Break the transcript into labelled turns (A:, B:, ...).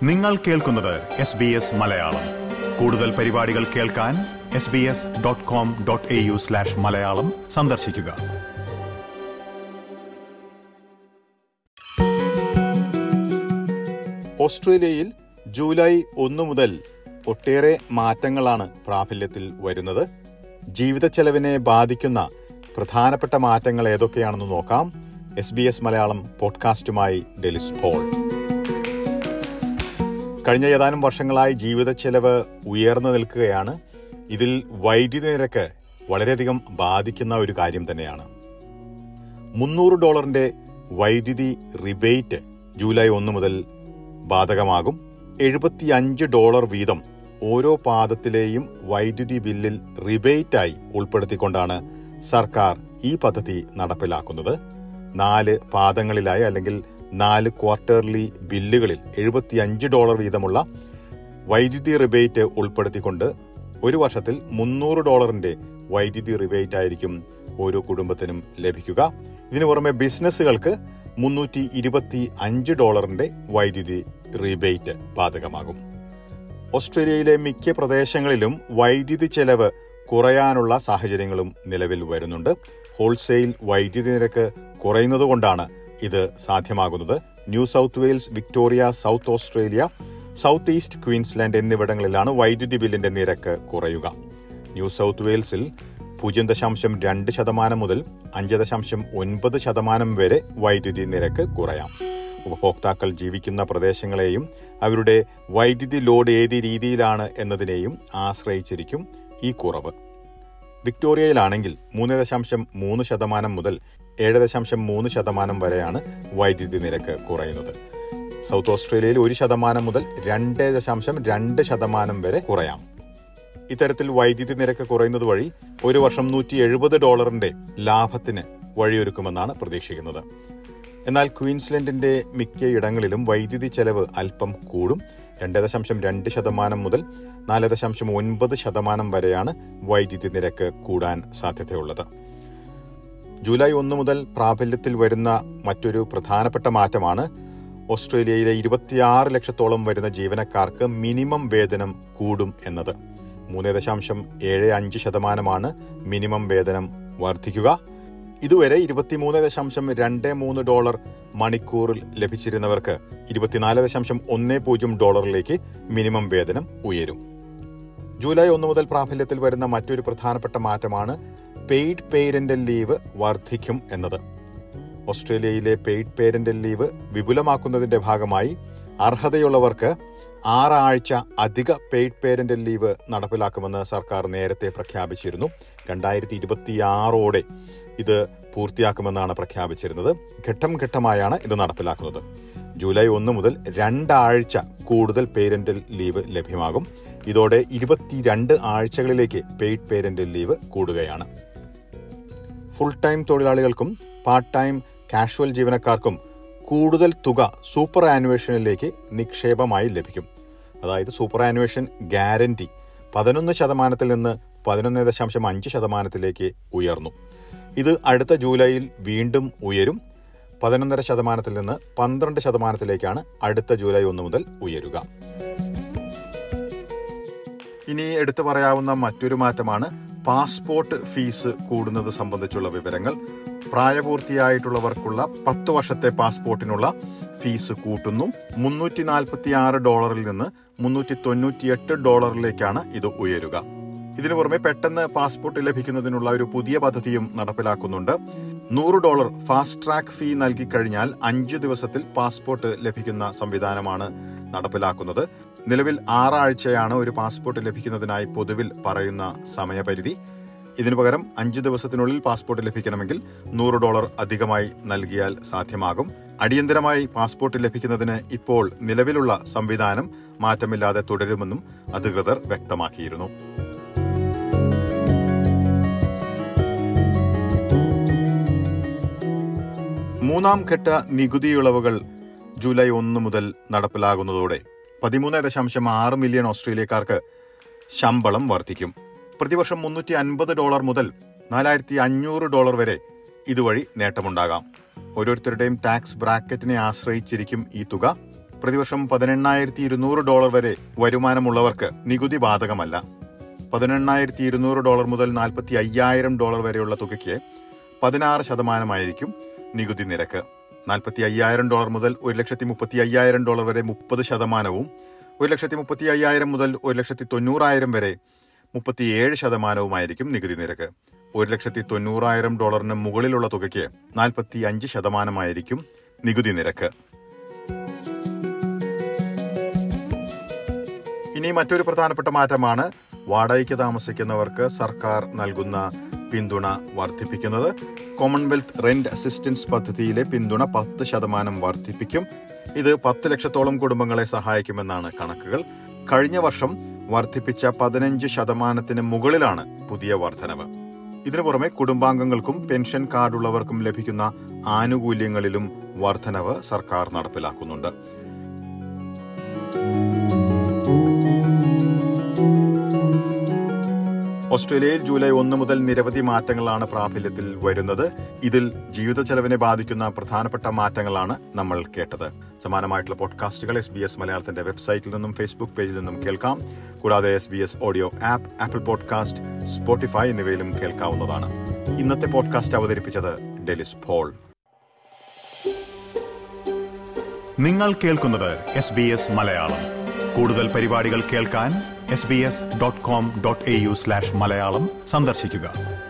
A: നിങ്ങൾ കേൾക്കുന്നത് S B S Malayalam കൂടുതൽ പരിപാടികൾ കേൾക്കാൻ S B S dot com dot A U slash Malayalam സന്ദർശിക്കുക
B: ഓസ്ട്രേലിയയിൽ ജൂലൈ ഒന്ന് മുതൽ ഒട്ടേറെ മാറ്റങ്ങളാണ് പ്രാബല്യത്തിൽ വരുന്നത് ജീവിത ചെലവിനെ ബാധിക്കുന്ന പ്രധാനപ്പെട്ട മാറ്റങ്ങൾ ഏതൊക്കെയാണെന്ന് നോക്കാം എസ് ബി എസ് മലയാളം പോഡ്കാസ്റ്റുമായി ഡെലിസ് പോൾ കഴിഞ്ഞ ഏതാനും വർഷങ്ങളായി ജീവിത ചെലവ് ഉയർന്നു നിൽക്കുകയാണ് ഇതിൽ വൈദ്യുതി നിരക്ക് വളരെയധികം ബാധിക്കുന്ന ഒരു കാര്യം തന്നെയാണ് മുന്നൂറ് ഡോളറിന്റെ വൈദ്യുതി റിബേറ്റ് ജൂലൈ ഒന്ന് മുതൽ ബാധകമാകും എഴുപത്തിയഞ്ച് ഡോളർ വീതം ഓരോ പാദത്തിലെയും വൈദ്യുതി ബില്ലിൽ റിബേറ്റായി ഉൾപ്പെടുത്തിക്കൊണ്ടാണ് സർക്കാർ ഈ പദ്ധതി നടപ്പിലാക്കുന്നത് നാല് പാദങ്ങളിലായി അല്ലെങ്കിൽ നാല് ക്വാർട്ടർലി ബില്ലുകളിൽ എഴുപത്തിയഞ്ച് ഡോളർ വീതമുള്ള വൈദ്യുതി റിബേറ്റ് ഉൾപ്പെടുത്തിക്കൊണ്ട് ഒരു വർഷത്തിൽ മുന്നൂറ് ഡോളറിന്റെ വൈദ്യുതി റിബേറ്റ് ആയിരിക്കും ഓരോ കുടുംബത്തിനും ലഭിക്കുക ഇതിനു പുറമെ ബിസിനസ്സുകൾക്ക് മുന്നൂറ്റി ഇരുപത്തി അഞ്ച് ഡോളറിന്റെ വൈദ്യുതി റീബേറ്റ് ബാധകമാകും ഓസ്ട്രേലിയയിലെ മിക്ക പ്രദേശങ്ങളിലും വൈദ്യുതി ചെലവ് കുറയാനുള്ള സാഹചര്യങ്ങളും നിലവിൽ വരുന്നുണ്ട് ഹോൾസെയിൽ വൈദ്യുതി നിരക്ക് കുറയുന്നതുകൊണ്ടാണ് ഇത് സാധ്യമാകുന്നത് New South Wales Victoria South Australia South East Queensland എന്നിവിടങ്ങളിലാണ് വൈദ്യുതി ബില്ലിന്റെ നിരക്ക് കുറയുക ന്യൂ സൗത്ത് വെയിൽസിൽ പൂജ്യം ദശാംശം രണ്ട് ശതമാനം മുതൽ അഞ്ച് ദശാംശം ഒൻപത് ശതമാനം വരെ വൈദ്യുതി നിരക്ക് കുറയാം ഉപഭോക്താക്കൾ ജീവിക്കുന്ന പ്രദേശങ്ങളെയും അവരുടെ വൈദ്യുതി ലോഡ് ഏത് രീതിയിലാണ് എന്നതിനെയും ആശ്രയിച്ചിരിക്കും ഈ കുറവ് വിക്ടോറിയയിലാണെങ്കിൽ മൂന്ന് ദശാംശം മൂന്ന് ശതമാനം മുതൽ ഏഴ് ദശാംശം മൂന്ന് ശതമാനം വരെയാണ് വൈദ്യുതി നിരക്ക് കുറയുന്നത് സൗത്ത് ഓസ്ട്രേലിയയിൽ ഒരു ശതമാനം മുതൽ രണ്ട് ദശാംശം രണ്ട് ശതമാനം വരെ കുറയാം ഇത്തരത്തിൽ വൈദ്യുതി നിരക്ക് കുറയുന്നത് വഴി ഒരു വർഷം നൂറ്റി എഴുപത് ഡോളറിന്റെ ലാഭത്തിന് വഴിയൊരുക്കുമെന്നാണ് പ്രതീക്ഷിക്കുന്നത് എന്നാൽ ക്വീൻസ്ലൻഡിന്റെ മിക്ക ഇടങ്ങളിലും വൈദ്യുതി ചെലവ് അല്പം കൂടും രണ്ട് ദശാംശം രണ്ട് ശതമാനം മുതൽ നാല് ദശാംശം ഒൻപത് ശതമാനം വരെയാണ് വൈദ്യുതി നിരക്ക് കൂടാൻ സാധ്യതയുള്ളത് ജൂലൈ ഒന്ന് മുതൽ പ്രാബല്യത്തിൽ വരുന്ന മറ്റൊരു പ്രധാനപ്പെട്ട മാറ്റമാണ് ഓസ്ട്രേലിയയിലെ ഇരുപത്തിയാറ് ലക്ഷത്തോളം വരുന്ന ജീവനക്കാർക്ക് മിനിമം വേതനം കൂടും എന്നത് മൂന്ന് ദശാംശം ഏഴ് അഞ്ച് ശതമാനമാണ് മിനിമം വേതനം വർദ്ധിക്കുക ഇതുവരെ ഇരുപത്തിമൂന്ന് ദശാംശം രണ്ട് മൂന്ന് ഡോളർ മണിക്കൂറിൽ ലഭിച്ചിരുന്നവർക്ക് ഇരുപത്തിനാല് ദശാംശം ഒന്ന് പൂജ്യം ഡോളറിലേക്ക് മിനിമം വേതനം ഉയരും ജൂലൈ ഒന്ന് മുതൽ പ്രാബല്യത്തിൽ വരുന്ന മറ്റൊരു പ്രധാനപ്പെട്ട മാറ്റമാണ് പെയ്ഡ് പേരന്റൽ ലീവ് വർദ്ധിക്കും എന്നത് ഓസ്ട്രേലിയയിലെ പെയ്ഡ് പേരന്റൽ ലീവ് വിപുലമാക്കുന്നതിന്റെ ഭാഗമായി അർഹതയുള്ളവർക്ക് ആറാഴ്ച അധിക പെയ്ഡ് പേരന്റൽ ലീവ് നടപ്പിലാക്കുമെന്ന് സർക്കാർ നേരത്തെ പ്രഖ്യാപിച്ചിരുന്നു രണ്ടായിരത്തി ഇരുപത്തിയാറോടെ ഇത് പൂർത്തിയാക്കുമെന്നാണ് പ്രഖ്യാപിച്ചിരുന്നത് ഘട്ടം ഘട്ടമായാണ് ഇത് നടപ്പിലാക്കുന്നത് ജൂലൈ ഒന്ന് മുതൽ രണ്ടാഴ്ച കൂടുതൽ പേരന്റൽ ലീവ് ലഭ്യമാകും ഇതോടെ ഇരുപത്തിരണ്ട് ആഴ്ചകളിലേക്ക് പെയ്ഡ് പേരന്റൽ ലീവ് കൂടുകയാണ് ഫുൾ ടൈം തൊഴിലാളികൾക്കും പാർട്ട് ടൈം കാഷ്വൽ ജീവനക്കാർക്കും കൂടുതൽ തുക സൂപ്പർ ആനുവേഷനിലേക്ക് നിക്ഷേപമായി ലഭിക്കും അതായത് സൂപ്പർ ആനുവേഷൻ ഗ്യാരണ്ടി പതിനൊന്ന് ശതമാനത്തിൽ നിന്ന് പതിനൊന്ന് ദശാംശം അഞ്ച് ശതമാനത്തിലേക്ക് ഉയർന്നു ഇത് അടുത്ത ജൂലൈയിൽ വീണ്ടും ഉയരും പതിനൊന്നര ശതമാനത്തിൽ നിന്ന് പന്ത്രണ്ട് ശതമാനത്തിലേക്കാണ് അടുത്ത ജൂലൈ ഒന്ന് മുതൽ ഉയരുക ഇനി എടുത്തു പറയാവുന്ന മറ്റൊരു മാറ്റമാണ് പാസ്പോർട്ട് ഫീസ് കൂടുന്നത് സംബന്ധിച്ചുള്ള വിവരങ്ങൾ പ്രായപൂർത്തിയായിട്ടുള്ളവർക്കുള്ള പത്ത് വർഷത്തെ പാസ്പോർട്ടിനുള്ള ഫീസ് കൂട്ടുന്നു മുന്നൂറ്റി നാൽപ്പത്തി ആറ് ഡോളറിൽ നിന്ന് മുന്നൂറ്റി തൊണ്ണൂറ്റിയെട്ട് ഡോളറിലേക്കാണ് ഇത് ഉയരുക ഇതിനു പുറമെ പെട്ടെന്ന് പാസ്പോർട്ട് ലഭിക്കുന്നതിനുള്ള ഒരു പുതിയ പദ്ധതിയും നടപ്പിലാക്കുന്നുണ്ട് നൂറ് ഡോളർ ഫാസ്റ്റ് ട്രാക്ക് ഫീ നൽകിക്കഴിഞ്ഞാൽ അഞ്ച് ദിവസത്തിൽ പാസ്പോർട്ട് ലഭിക്കുന്ന സംവിധാനമാണ് നടപ്പിലാക്കുന്നത് നിലവിൽ ആറാഴ്ചയാണ് ഒരു പാസ്പോർട്ട് ലഭിക്കുന്നതിനായി പൊതുവിൽ പറയുന്ന സമയപരിധി ഇതിനു പകരം അഞ്ചു ദിവസത്തിനുള്ളിൽ പാസ്പോർട്ട് ലഭിക്കണമെങ്കിൽ നൂറ് ഡോളർ അധികമായി നൽകിയാൽ സാധ്യമാകും അടിയന്തരമായി പാസ്പോർട്ട് ലഭിക്കുന്നതിന് ഇപ്പോൾ നിലവിലുള്ള സംവിധാനം മാറ്റമില്ലാതെ തുടരുമെന്നും അധികൃതർ വ്യക്തമാക്കിയിരുന്നു മൂന്നാം ഘട്ട നികുതി ഇളവുകൾ ജൂലൈ ഒന്ന് മുതൽ നടപ്പിലാകുന്നതോടെ പതിമൂന്ന് ദശാംശം ആറ് മില്യൺ ഓസ്ട്രേലിയക്കാർക്ക് ശമ്പളം വർദ്ധിക്കും പ്രതിവർഷം മുന്നൂറ്റി അൻപത് ഡോളർ മുതൽ നാലായിരത്തി അഞ്ഞൂറ് ഡോളർ വരെ ഇതുവഴി നേട്ടമുണ്ടാകാം ഓരോരുത്തരുടെയും ടാക്സ് ബ്രാക്കറ്റിനെ ആശ്രയിച്ചിരിക്കും ഈ തുക പ്രതിവർഷം പതിനെണ്ണായിരത്തി ഇരുന്നൂറ് ഡോളർ വരെ വരുമാനമുള്ളവർക്ക് നികുതി ബാധകമല്ല പതിനെണ്ണായിരത്തി ഇരുന്നൂറ് ഡോളർ മുതൽ നാൽപ്പത്തി അയ്യായിരം ഡോളർ വരെയുള്ള തുകയ്ക്ക് പതിനാറ് ശതമാനമായിരിക്കും നികുതി നിരക്ക് നാൽപ്പത്തി അയ്യായിരം ഡോളർ മുതൽ ഒരു ലക്ഷത്തി മുപ്പത്തി അയ്യായിരം ഡോളർ വരെ മുപ്പത് ശതമാനവും ഒരു ലക്ഷത്തി മുപ്പത്തി അയ്യായിരം മുതൽ ഒരു ലക്ഷത്തി തൊണ്ണൂറായിരം വരെ മുപ്പത്തിയേഴ് ശതമാനവുമായിരിക്കും നികുതി നിരക്ക് ഒരു ലക്ഷത്തി തൊണ്ണൂറായിരം ഡോളറിന് മുകളിലുള്ള തുകയ്ക്ക് നാൽപ്പത്തി അഞ്ച് ശതമാനമായിരിക്കും നികുതി നിരക്ക് ഇനി മറ്റൊരു പ്രധാനപ്പെട്ട മാറ്റമാണ് വാടകയ്ക്ക് താമസിക്കുന്നവർക്ക് സർക്കാർ നൽകുന്ന പിന്തുണ വർദ്ധിപ്പിക്കുന്നത് കോമൺവെൽത്ത് റെന്റ് അസിസ്റ്റൻസ് പദ്ധതിയിലെ പിന്തുണ പത്ത് ശതമാനം വർദ്ധിപ്പിക്കും ഇത് പത്ത് ലക്ഷത്തോളം കുടുംബങ്ങളെ സഹായിക്കുമെന്നാണ് കണക്കുകൾ കഴിഞ്ഞ വർഷം വർദ്ധിപ്പിച്ച പതിനഞ്ച് ശതമാനത്തിന് മുകളിലാണ് പുതിയ വർധനവ് ഇതിനു പുറമെ കുടുംബാംഗങ്ങൾക്കും പെൻഷൻ കാർഡുള്ളവർക്കും ലഭിക്കുന്ന ആനുകൂല്യങ്ങളിലും വർധനവ് സർക്കാർ നടപ്പിലാക്കുന്നുണ്ട് ഓസ്ട്രേലിയയിൽ ജൂലൈ ഒന്ന് മുതൽ നിരവധി മാറ്റങ്ങളാണ് പ്രാബല്യത്തിൽ വരുന്നത് ഇതിൽ ജീവിത ചെലവിനെ ബാധിക്കുന്ന പ്രധാനപ്പെട്ട മാറ്റങ്ങളാണ് നമ്മൾ കേട്ടത് സമാനമായിട്ടുള്ള പോഡ്കാസ്റ്റുകൾ എസ് ബി എസ് മലയാളത്തിന്റെ വെബ്സൈറ്റിൽ നിന്നും ഫേസ്ബുക്ക് പേജിൽ നിന്നും കേൾക്കാം കൂടാതെ S B S audio app Apple podcast Spotify എന്നിവയിലും കേൾക്കാവുന്നതാണ് ഇന്നത്തെ പോഡ്കാസ്റ്റ് അവതരിപ്പിച്ചത് ഡെലിസ് പോൾ
A: നിങ്ങൾ കേൾക്കുന്നത് എസ് ബി എസ് മലയാളം കൂടുതൽ പരിപാടികൾ കേൾക്കാൻ S B S dot com dot A U slash Malayalam സന്ദർശിക്കുക